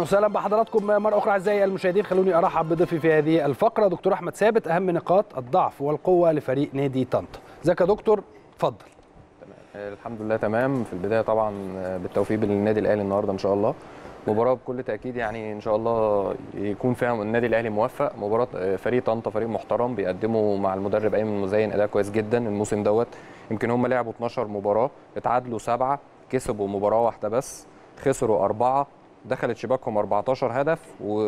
اهلا وسهلا بحضراتكم مره اخرى اعزائي المشاهدين خلوني ارحب بضيفي في هذه الفقره دكتور احمد ثابت اهم نقاط الضعف والقوه لفريق نادي طنطا ازيك يا دكتور اتفضل الحمد لله تمام في البدايه طبعا بالتوفيق للنادي الاهلي النهارده ان شاء الله مباراه بكل تاكيد يعني ان شاء الله يكون فيها النادي الاهلي موفق مباراه فريق طنطا فريق محترم بيقدموا مع المدرب ايمن مزين اداء كويس جدا الموسم دوت يمكن هم لعبوا 12 مباراه اتعادلوا سبعه كسبوا مباراه واحده بس خسروا اربعه دخلت شباكهم 14 هدف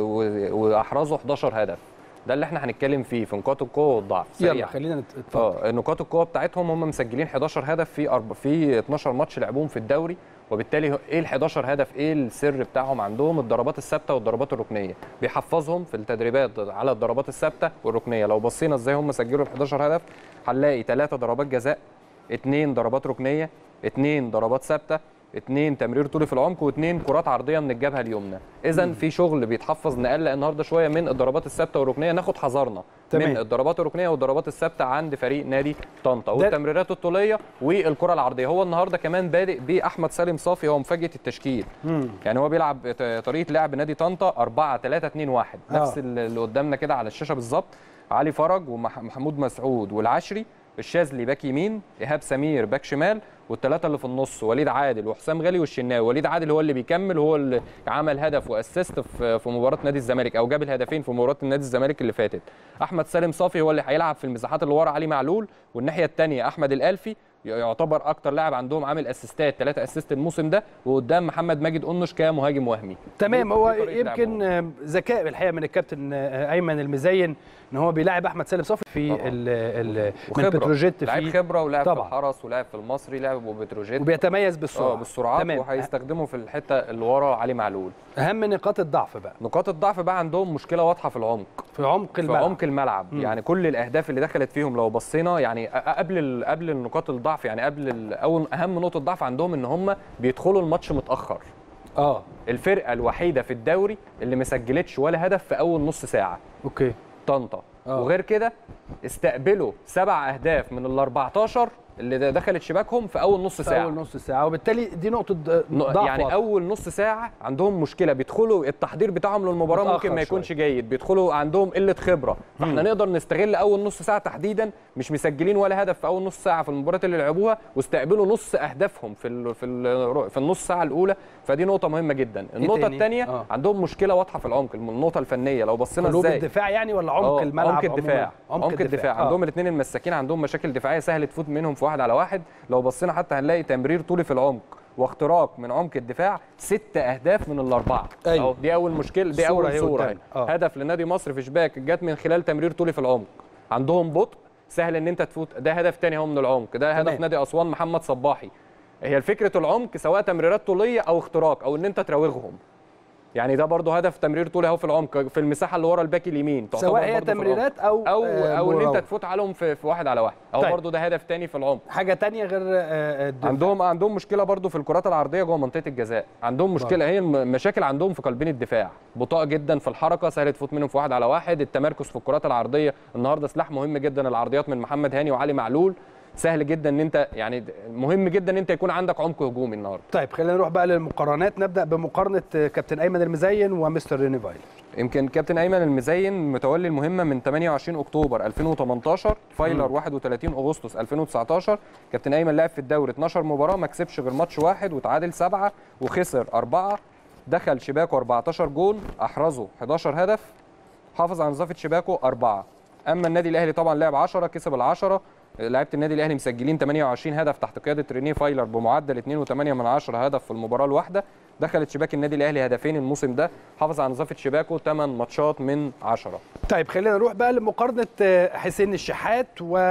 واحرزوا 11 هدف ده اللي احنا هنتكلم فيه في نقاط القوه والضعف يلا خلينا نتفضل اه نقاط القوه بتاعتهم هم مسجلين 11 هدف في أرب... في 12 ماتش لعبوهم في الدوري وبالتالي ايه ال 11 هدف ايه السر بتاعهم عندهم الضربات الثابته والضربات الركنيه بيحفظهم في التدريبات على الضربات الثابته والركنيه لو بصينا ازاي هم سجلوا ال 11 هدف هنلاقي ثلاثه ضربات جزاء اثنين ضربات ركنيه اثنين ضربات ثابته اثنين تمرير طولي في العمق واثنين كرات عرضيه من الجبهه اليمنى اذا في شغل بيتحفظ نقلق النهارده شويه من الضربات الثابته والركنيه ناخد حذرنا من الضربات الركنيه والضربات الثابته عند فريق نادي طنطا والتمريرات الطوليه والكره العرضيه هو النهارده كمان بادئ باحمد سالم صافي هو مفاجاه التشكيل مم. يعني هو بيلعب طريقه لعب نادي طنطا 4 3 2 1 نفس اللي قدامنا كده على الشاشه بالظبط علي فرج ومحمود مسعود والعشري الشاذلي باك يمين ايهاب سمير باك شمال والثلاثه اللي في النص وليد عادل وحسام غالي والشناوي وليد عادل هو اللي بيكمل هو اللي عمل هدف واسيست في مباراه نادي الزمالك او جاب الهدفين في مباراه نادي الزمالك اللي فاتت احمد سالم صافي هو اللي هيلعب في المساحات اللي ورا علي معلول والناحيه الثانيه احمد الالفي يعتبر اكتر لاعب عندهم عامل اسيستات ثلاثه اسيست الموسم ده وقدام محمد ماجد قنش كمهاجم وهمي تمام هو يمكن ذكاء الحقيقه من الكابتن ايمن المزين ان هو بيلاعب احمد سالم صافي في ال ال من بتروجيت لاعب خبره ولاعب في الحرس ولاعب في المصري لاعب وبتروجيت وبيتميز بالسرعه اه بالسرعات وهيستخدمه في الحته اللي ورا علي معلول اهم نقاط الضعف بقى نقاط الضعف بقى عندهم مشكله واضحه في العمق في عمق الملعب في عمق الملعب م. يعني كل الاهداف اللي دخلت فيهم لو بصينا يعني قبل قبل النقاط الضعف يعني قبل اول اهم نقطه ضعف عندهم ان هم بيدخلوا الماتش متاخر اه الفرقه الوحيده في الدوري اللي ما سجلتش ولا هدف في اول نص ساعه اوكي طنطا أوه. وغير كده استقبلوا سبع اهداف من ال 14 اللي دخلت شباكهم في اول نص ساعه في اول نص ساعه وبالتالي دي نقطه ضعف يعني واضح. اول نص ساعه عندهم مشكله بيدخلوا التحضير بتاعهم للمباراه ممكن ما يكونش شوية. جيد بيدخلوا عندهم قله خبره فاحنا م. نقدر نستغل اول نص ساعه تحديدا مش مسجلين ولا هدف في اول نص ساعه في المباريات اللي لعبوها واستقبلوا نص اهدافهم في ال في ال في النص ساعه الاولى فدي نقطه مهمه جدا النقطه الثانيه آه. عندهم مشكله واضحه في العمق النقطه الفنيه لو بصينا ازاي قلوب الدفاع يعني ولا عمق الملعب عمق الدفاع عمق, عمق الدفاع آه. عندهم الاثنين المساكين عندهم مشاكل دفاعيه سهل تفوت منهم في واحد على واحد لو بصينا حتى هنلاقي تمرير طولي في العمق واختراق من عمق الدفاع ست اهداف من الاربعه أيوة. أو دي اول مشكله دي اول صوره آه. هدف لنادي مصر في شباك جت من خلال تمرير طولي في العمق عندهم بطء سهل ان انت تفوت ده هدف تاني اهو من العمق ده هدف نادي اسوان محمد صباحي هي الفكره العمق سواء تمريرات طوليه او اختراق او ان انت تراوغهم يعني ده برضه هدف تمرير طولي اهو في العمق في المساحه اللي ورا الباك اليمين سواء هي تمريرات او او آه او ان انت تفوت عليهم في, في واحد على واحد او طيب. برضه ده هدف تاني في العمق حاجه تانية غير آه الدفاع. عندهم عندهم مشكله برضه في الكرات العرضيه جوه منطقه الجزاء عندهم مشكله هي المشاكل عندهم في قلبين الدفاع بطاء جدا في الحركه سهل تفوت منهم في واحد على واحد التمركز في الكرات العرضيه النهارده سلاح مهم جدا العرضيات من محمد هاني وعلي معلول سهل جدا ان انت يعني مهم جدا ان انت يكون عندك عمق هجومي النهارده طيب خلينا نروح بقى للمقارنات نبدا بمقارنه كابتن ايمن المزين ومستر ريني فايلر يمكن كابتن ايمن المزين متولي المهمه من 28 اكتوبر 2018 فايلر م. 31 اغسطس 2019 كابتن ايمن لعب في الدوري 12 مباراه ما كسبش غير ماتش واحد وتعادل سبعه وخسر اربعه دخل شباكه 14 جول احرزه 11 هدف حافظ على نظافه شباكه اربعه اما النادي الاهلي طبعا لعب 10 كسب ال10 لعيبه النادي الاهلي مسجلين 28 هدف تحت قياده رينيه فايلر بمعدل 2.8 من 10 هدف في المباراه الواحده دخلت شباك النادي الاهلي هدفين الموسم ده حافظ على نظافه شباكه 8 ماتشات من 10 طيب خلينا نروح بقى لمقارنه حسين الشحات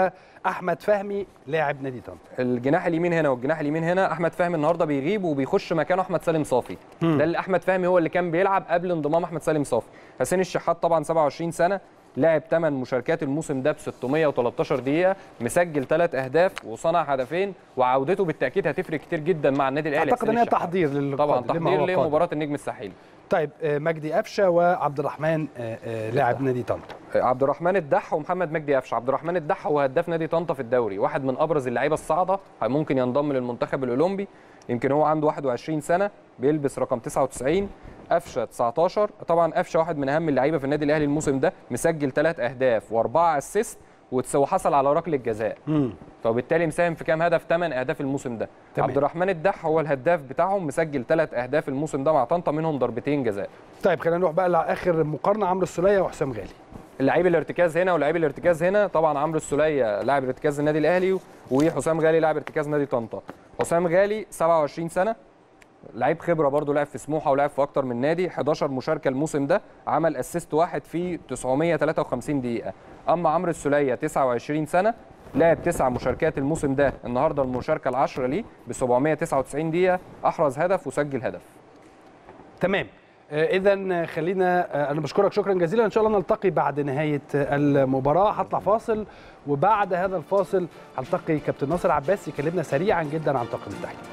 واحمد فهمي لاعب نادي طنطا الجناح اليمين هنا والجناح اليمين هنا احمد فهمي النهارده بيغيب وبيخش مكانه احمد سالم صافي م. ده اللي احمد فهمي هو اللي كان بيلعب قبل انضمام احمد سالم صافي حسين الشحات طبعا 27 سنه لعب 8 مشاركات الموسم ده ب 613 دقيقه مسجل 3 اهداف وصنع هدفين وعودته بالتاكيد هتفرق كتير جدا مع النادي الاهلي اعتقد ان هي تحضير لل طبعا تحضير لمباراه النجم الساحلي طيب آه، مجدي قفشه وعبد الرحمن آه، آه، لاعب نادي طنطا عبد الرحمن الدح ومحمد مجدي قفشه عبد الرحمن الدح هو هداف نادي طنطا في الدوري واحد من ابرز اللعيبه الصاعده ممكن ينضم للمنتخب الاولمبي يمكن هو عنده 21 سنه بيلبس رقم 99 قفشه 19 طبعا قفشه واحد من اهم اللعيبه في النادي الاهلي الموسم ده مسجل ثلاث اهداف واربعه اسيست وحصل على ركله جزاء مم. فبالتالي مساهم في كام هدف 8 اهداف الموسم ده تمام. عبد الرحمن الدح هو الهداف بتاعهم مسجل ثلاث اهداف الموسم ده مع طنطا منهم ضربتين جزاء طيب خلينا نروح بقى لاخر مقارنه عمرو السوليه وحسام غالي اللعيب الارتكاز هنا ولاعيب الارتكاز هنا طبعا عمرو السوليه لاعب ارتكاز النادي الاهلي وحسام غالي لاعب ارتكاز نادي طنطا حسام غالي 27 سنه لعيب خبره برضه لعب في سموحه ولعب في اكتر من نادي 11 مشاركه الموسم ده عمل اسيست واحد في 953 دقيقه اما عمرو السوليه 29 سنه لعب تسع مشاركات الموسم ده النهارده المشاركه العشره ليه ب 799 دقيقه احرز هدف وسجل هدف تمام اذا خلينا آه، انا بشكرك شكرا جزيلا ان شاء الله نلتقي بعد نهايه آه، المباراه هطلع فاصل وبعد هذا الفاصل هلتقي كابتن ناصر عباس يكلمنا سريعا جدا عن طاقم التحكيم